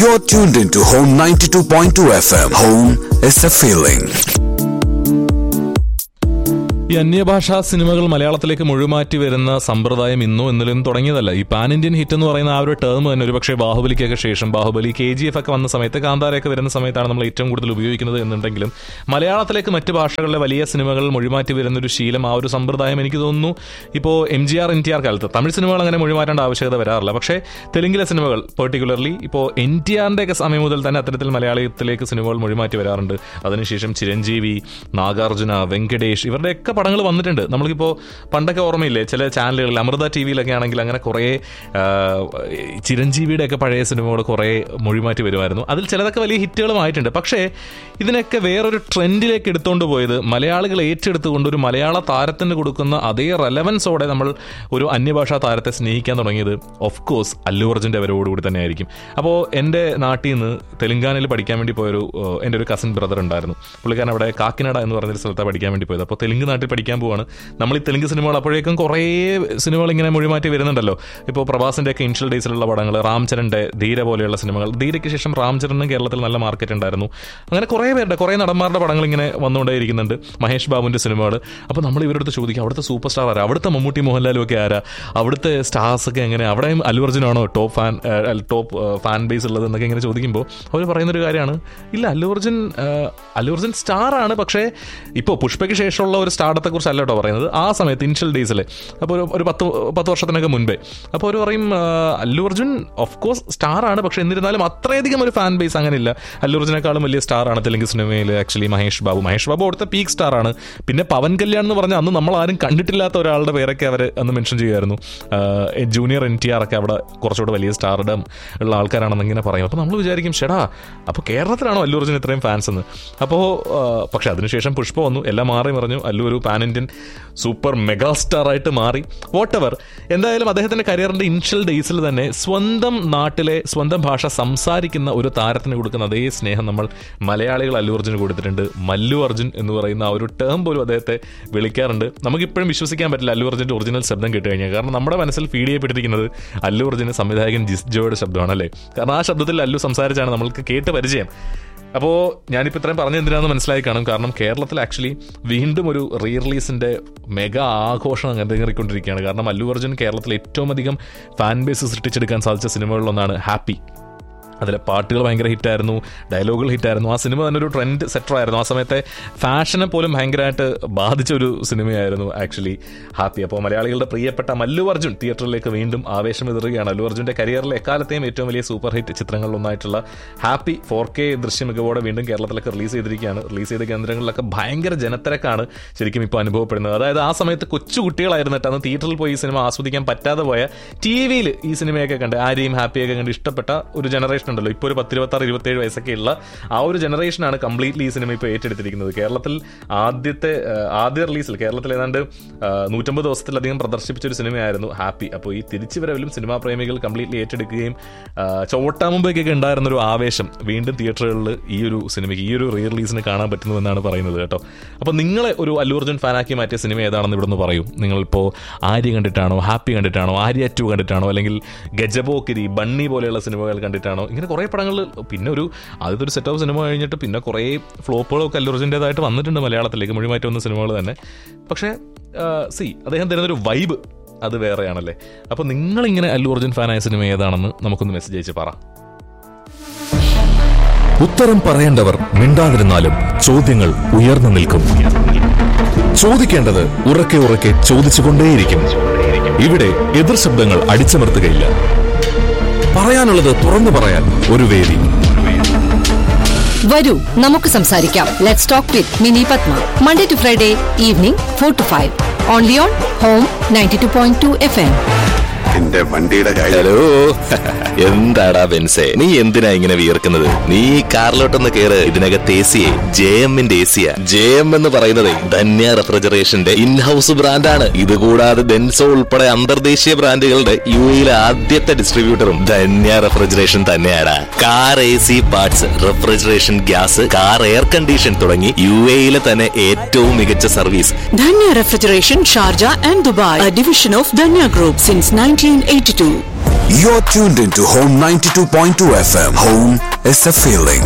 You're tuned into Home 92.2 FM. Home is a feeling. ഈ അന്യഭാഷാ സിനിമകൾ മലയാളത്തിലേക്ക് മുഴുമാറ്റി വരുന്ന സമ്പ്രദായം ഇന്നോ ഇന്നലെയും തുടങ്ങിയതല്ല ഈ പാൻ ഇന്ത്യൻ ഹിറ്റ് എന്ന് പറയുന്ന ആ ഒരു ടേം തന്നെ ഒരുപക്ഷെ ബാഹുബലിക്കൊക്കെ ശേഷം ബാഹുബലി കെ ജി എഫ് ഒക്കെ വന്ന സമയത്ത് കാന്താരയൊക്കെ വരുന്ന സമയത്താണ് നമ്മൾ ഏറ്റവും കൂടുതൽ ഉപയോഗിക്കുന്നത് എന്നുണ്ടെങ്കിലും മലയാളത്തിലേക്ക് മറ്റ് ഭാഷകളിലെ വലിയ സിനിമകൾ മൊഴിമാറ്റി വരുന്ന ഒരു ശീലം ആ ഒരു സമ്പ്രദായം എനിക്ക് തോന്നുന്നു ഇപ്പോൾ M G R N T R കാലത്ത് തമിഴ് സിനിമകൾ അങ്ങനെ മൊഴിമാറ്റേണ്ട ആവശ്യകത വരാറില്ല പക്ഷേ തെലുങ്കിലെ സിനിമകൾ പെർട്ടിക്കുലർലി ഇപ്പോൾ എൻ ടി ആറിൻ്റെ ഒക്കെ സമയം മുതൽ തന്നെ അത്തരത്തിൽ മലയാളത്തിലേക്ക് സിനിമകൾ മൊഴിമാറ്റി വരാറുണ്ട് അതിനുശേഷം ചിരഞ്ജീവി നാഗാർജുന വെങ്കടേഷ് ഇവരുടെയൊക്കെ പടങ്ങൾ വന്നിട്ടുണ്ട് നമ്മൾക്കിപ്പോൾ പണ്ടൊക്കെ ഓർമ്മയില്ലേ ചില ചാനലുകളിൽ അമൃത ടി വിയിലൊക്കെ ആണെങ്കിൽ അങ്ങനെ കുറേ ആ, ചിരഞ്ജീവിയുടെ ഒക്കെ പഴയ സിനിമകൾ കുറേ മൊഴിമാറ്റി വരുമായിരുന്നു അതിൽ ചിലതൊക്കെ വലിയ ഹിറ്റുകളുമായിട്ടുണ്ട് പക്ഷേ ഇതിനൊക്കെ വേറൊരു ട്രെൻഡിലേക്ക് എടുത്തുകൊണ്ട് പോയത് മലയാളികൾ ഏറ്റെടുത്തുകൊണ്ട് ഒരു മലയാള താരത്തിന് കൊടുക്കുന്ന അതേ റെലവൻസോടെ നമ്മൾ ഒരു അന്യഭാഷാ താരത്തെ സ്നേഹിക്കാൻ തുടങ്ങിയത് ഓഫ് കോഴ്സ് അല്ലു അർജുൻ്റെ അവരോടുകൂടി തന്നെ ആയിരിക്കും അപ്പോൾ എൻ്റെ നാട്ടിൽ നിന്ന് തെലങ്കാനയിൽ പഠിക്കാൻ വേണ്ടി പോയൊരു ഏഹ്, എൻ്റെ ഒരു കസിൻ ബ്രദർ ഉണ്ടായിരുന്നു പുള്ളിക്കാരൻ അവിടെ കാക്കിനാട എന്ന് പറഞ്ഞൊരു സ്ഥലത്താണ് പഠിക്കാൻ വേണ്ടി പോയത് അപ്പോൾ തെലുങ്ക് നാട്ടിൽ പഠിക്കാൻ പോവാണ് നമ്മൾ ഈ തെലുങ്ക് സിനിമകൾ അപ്പോഴേക്കും കുറേ സിനിമകൾ ഇങ്ങനെ മൊഴിമാറ്റി വരുന്നുണ്ടല്ലോ ഇപ്പോൾ പ്രഭാസിൻ്റെ ഒക്കെ ഇൻഷ്യൽ ഡേയ്സിലുള്ള പടങ്ങൾ റാംചരൻ്റെ ധീര പോലെയുള്ള സിനിമകൾ ധീരയ്ക്ക് ശേഷം റാംചരനും കേരളത്തിൽ നല്ല മാർക്കറ്റ് ഉണ്ടായിരുന്നു അങ്ങനെ കുറേ പേരുടെ കുറേ നടന്മാരുടെ പടങ്ങൾ ഇങ്ങനെ വന്നുകൊണ്ടേയിരിക്കുന്നുണ്ട് മഹേഷ് ബാബുവിൻ്റെ സിനിമകൾ അപ്പോൾ നമ്മൾ ഇവരുടെ അടുത്ത് ചോദിക്കും അവിടുത്തെ സൂപ്പർ സ്റ്റാർ ആരാ അവിടുത്തെ മമ്മൂട്ടി മോഹൻലാലും ഒക്കെ ആരാ അവിടുത്തെ സ്റ്റാർസ് ഒക്കെ എങ്ങനെ അവിടെയും അല്ലു അർജുനാണോ top fan top fan base ഉള്ളത് എന്നൊക്കെ ഇങ്ങനെ ചോദിക്കുമ്പോൾ അവർ പറയുന്നൊരു കാര്യമാണ് ഇല്ല അല്ലു അർജുൻ ഏഹ്, അല്ലു അർജുൻ സ്റ്റാർ ആണ് പക്ഷേ ഇപ്പോൾ പുഷ്പയ്ക്ക് ശേഷമുള്ള ഒരു സ്റ്റാർഡത്തെ കുറിച്ച് അല്ല കേട്ടോ പറയുന്നത് ആ സമയത്ത് ഇനിഷ്യൽ ഡേയ്സിൽ അപ്പോൾ ഒരു ഒരു പത്ത് പത്ത് വർഷത്തിനൊക്കെ മുൻപേ അപ്പോൾ അവർ പറയും ആ, Allu Arjun of course star ആണ് പക്ഷേ എന്നിരുന്നാലും അത്രയധികം ഒരു ഫാൻ ബേസ് അങ്ങനെ ഇല്ല അല്ലു അർജുനേക്കാളും വലിയ സ്റ്റാർ ആണ് തെലുങ്ക് സിനിമയിൽ ആക്ച്വലി മഹേഷ് ബാബു മഹേഷ് ബാബു അവിടുത്തെ പീക്ക് സ്റ്റാർ ആണ് പിന്നെ പവൻ കല്യാൺ എന്ന് പറഞ്ഞാൽ അന്ന് നമ്മൾ ആരും കണ്ടിട്ടില്ലാത്ത ഒരാളുടെ പേരൊക്കെ അവർ അന്ന് മെൻഷൻ ചെയ്യുമായിരുന്നു ജൂനിയർ എൻ ടി ആർ ഒക്കെ അവിടെ കുറച്ചുകൂടെ വലിയ സ്റ്റാർഡം ഉള്ള ആൾക്കാരാണെന്ന് ഇങ്ങനെ പറയും അപ്പോൾ നമ്മൾ വിചാരിക്കും ഷെടാ അപ്പോൾ കേരളത്തിലാണോ അല്ലു അർജുൻ ഇത്രയും ഫാൻസ് എന്ന് അപ്പോൾ പക്ഷെ അതിനുശേഷം പുഷ്പ വന്നു എല്ലാം മാറി മറിഞ്ഞു അല്ലു ഒരു pan Indian super mega star ആയിട്ട് മാറി വാട്ട് എവർ എന്തായാലും അദ്ദേഹത്തിന്റെ കരിയറിന്റെ ഇനിഷ്യൽ ഡേയ്സിൽ തന്നെ സ്വന്തം നാട്ടിലെ സ്വന്തം ഭാഷ സംസാരിക്കുന്ന ഒരു താരത്തിന് കൊടുക്കുന്ന അതേ സ്നേഹം നമ്മൾ മലയാളികൾ അല്ലു അർജുന് കൊടുത്തിട്ടുണ്ട് മല്ലു അർജുൻ എന്ന് പറയുന്ന ആ ഒരു ടേം പോലും അദ്ദേഹത്തെ വിളിക്കാറുണ്ട് നമുക്കിപ്പോഴും വിശ്വസിക്കാൻ പറ്റില്ല അല്ലു അർജുൻ്റെ ഒറിജിനൽ ശബ്ദം കേട്ട് കഴിഞ്ഞാൽ കാരണം നമ്മുടെ മനസ്സിൽ ഫീഡ് ചെയ്യപ്പെട്ടിരിക്കുന്നത് അല്ലു അർജുന് സംവിധായകൻ ജിസ്ജോയുടെ ശബ്ദമാണ് അല്ലേ കാരണം ആ ശബ്ദത്തിൽ അല്ലു സംസാരിച്ചാണ് നമ്മൾക്ക് കേട്ട് പരിചയം അപ്പോൾ ഞാനിപ്പോൾ ഇത്രയും പറഞ്ഞ എന്തിനാന്ന് മനസ്സിലായി കാണും കാരണം കേരളത്തിൽ ആക്ച്വലി വീണ്ടും ഒരു റീ റിലീസിൻ്റെ മെഗാ ആഘോഷം അരങ്ങേറിക്കൊണ്ടിരിക്കുകയാണ് കാരണം അല്ലു അർജുൻ കേരളത്തിൽ ഏറ്റവും അധികം ഫാൻ ബേസ് സൃഷ്ടിച്ചെടുക്കാൻ സാധിച്ച സിനിമകളിലൊന്നാണ് ഹാപ്പി അതിലെ പാട്ടുകൾ ഭയങ്കര ഹിറ്റായിരുന്നു ഡയലോഗുകൾ ഹിറ്റായിരുന്നു ആ സിനിമ തന്നെ ഒരു ട്രെൻഡ് സെറ്ററായിരുന്നു ആ സമയത്തെ ഫാഷനെ പോലും ഭയങ്കരമായിട്ട് ബാധിച്ച ഒരു സിനിമയായിരുന്നു ആക്ച്വലി ഹാപ്പി അപ്പോൾ മലയാളികളുടെ പ്രിയപ്പെട്ട മല്ലു അർജുൻ തിയേറ്ററിലേക്ക് വീണ്ടും ആവേശം എതിറുകയാണ് അല്ലു അർജുൻ്റെ കരിയറിലെ എക്കാലത്തെയും ഏറ്റവും വലിയ സൂപ്പർ ഹിറ്റ് ചിത്രങ്ങളിലൊന്നായിട്ടുള്ള ഹാപ്പി ഫോർ കെ ദൃശ്യ മികവോടെ വീണ്ടും കേരളത്തിലൊക്കെ റിലീസ് ചെയ്തിരിക്കുകയാണ് റിലീസ് ചെയ്ത കേന്ദ്രങ്ങളിലൊക്കെ ഭയങ്കര ജനത്തിരക്കാണ് ശരിക്കും ഇപ്പോൾ അനുഭവപ്പെടുന്നത് അതായത് ആ സമയത്ത് കൊച്ചു കുട്ടികളായിരുന്നിട്ട് അന്ന് തിയേറ്ററിൽ പോയി ഈ സിനിമ ആസ്വദിക്കാൻ പറ്റാതെ പോയ ടി വിയിൽ ഈ സിനിമയൊക്കെ കണ്ട് ആരെയും ഹാപ്പിയൊക്കെ കണ്ട് ഇഷ്ടപ്പെട്ട ഒരു ജനറേഷൻ ഉണ്ടല്ലോ ഇപ്പോൾ ഒരു പത്തിരുപത്താറ് ഇരുപത്തേഴ് വയസ്സൊക്കെ ഉള്ള ആ ഒരു ജനറേഷനാണ് കംപ്ലീറ്റ്ലി ഈ സിനിമ ഇപ്പോൾ ഏറ്റെടുത്തിരിക്കുന്നത് കേരളത്തിൽ ആദ്യത്തെ ആ, ആദ്യ റിലീസിൽ കേരളത്തിൽ ഏതാണ്ട് ആ, നൂറ്റമ്പത് ദിവസത്തിലധികം പ്രദർശിപ്പിച്ച ഒരു സിനിമയായിരുന്നു ഹാപ്പി അപ്പോൾ ഈ തിരിച്ചു വരവിലും സിനിമാ പ്രേമികൾ കംപ്ലീറ്റ്ലി ഏറ്റെടുക്കുകയും ആ, ചോട്ടാമുമ്പേക്കൊക്കെ ഉണ്ടായിരുന്ന ഒരു ആവേശം വീണ്ടും തിയേറ്ററുകളിൽ ഈ ഒരു സിനിമയ്ക്ക് ഈ ഒരു റീ റിലീസിന് കാണാൻ പറ്റുന്നു എന്നാണ് പറയുന്നത് കേട്ടോ അപ്പോൾ നിങ്ങളെ ഒരു അല്ലു അർജുൻ ഫാനാക്കി മാറ്റിയ സിനിമ ഏതാണെന്ന് ഇവിടെ നിന്ന് പറയൂ നിങ്ങളിപ്പോൾ ആര്യ കണ്ടിട്ടാണോ ഹാപ്പി കണ്ടിട്ടാണോ ആര്യ ടു കണ്ടിട്ടാണോ അല്ലെങ്കിൽ ഗജബോക്കിരി ബണ്ണി പോലെയുള്ള സിനിമകൾ കണ്ടിട്ടാണോ ഇങ്ങനെ കുറേ പടങ്ങൾ പിന്നെ ഒരു ആദ്യത്തെ ഒരു സെറ്റ് ഓഫ് സിനിമ കഴിഞ്ഞിട്ട് പിന്നെ കുറേ ഫ്ലോപ്പുകളൊക്കെ അല്ലു അർജുൻ്റെതായിട്ട് വന്നിട്ടുണ്ട് മലയാളത്തിലേക്ക് മൊഴിമാറ്റി വന്ന സിനിമകൾ തന്നെ പക്ഷേ സി അദ്ദേഹം തരുന്നൊരു വൈബ് അത് വേറെയാണല്ലേ അപ്പോൾ നിങ്ങളിങ്ങനെ അല്ലു അർജുൻ ഫാനായ സിനിമ ഏതാണെന്ന് നമുക്കൊന്ന് മെസ്സേജ് അയച്ച് പറ ഉത്തരം പറയേണ്ടവർ മിണ്ടാതിരുന്നാലും ചോദ്യങ്ങൾ ഉയർന്നു നിൽക്കും ചോദിക്കേണ്ടത് ഉറക്കെ ഉറക്കെ ചോദിച്ചുകൊണ്ടേയിരിക്കും ഇവിടെ എതിർ ശബ്ദങ്ങൾ അടിച്ചമർത്തുകയില്ല പറയാനുള്ളത് തുറന്നു പറയാൻ ഒരു വേദി വരൂ നമുക്ക് സംസാരിക്കാം let's talk with Mini Padma Monday to Friday evening four to five only on home ninety two point two F M എന്റെ വണ്ടിയുടെ കാര്യം ഹലോ എന്താടാ ബെൻസേ നീ എന്തിനാ ഇങ്ങനെ വിയർക്കുന്നത് നീ ഈ കാറിലോട്ടൊന്ന് കേറ് ഇതിനകത്ത് എ സിയെ ജെ എമ്മിന്റെ എ സിയാ ജെ എം എന്ന് പറയുന്നത് ധന്യ റെഫ്രിജറേഷന്റെ ഇൻഹൌസ് ബ്രാൻഡാണ് ഇതുകൂടാതെ ഡെൻസോ ഉൾപ്പെടെ അന്തർദേശീയ ബ്രാൻഡുകളുടെ യു എയിലെ ആദ്യത്തെ ഡിസ്ട്രിബ്യൂട്ടറും ധന്യ റെഫ്രിജറേഷൻ തന്നെയാണ് car A C parts refrigeration gas car air condition തുടങ്ങി യു എയിലെ തന്നെ ഏറ്റവും മികച്ച service Dhanya Refrigeration, Sharjah and Dubai, a division of Dhanya Group since 19 1982. You're tuned into Home 92.2 FM. Home is a feeling.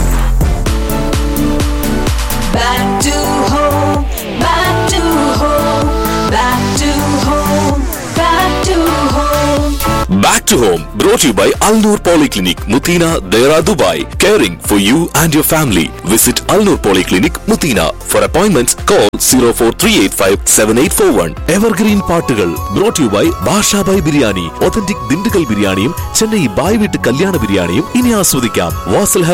Back to home, back to home, back to home, back to home. Back to home, brought to you by Alnur Polyclinic, Mutina, Dera, Dubai. Caring for you and your family. Visit Alnur Polyclinic, Mutina. For appointments, call 04385 7841. Evergreen പാട്ടുകൾ brought to you by Basha Bhai biryani authentic Dindigul ബിരിയാണിയും Chennai bye വീട്ട് കല്യാണ ബിരിയാണിയും ഇനി ആസ്വദിക്കാം വാസൽ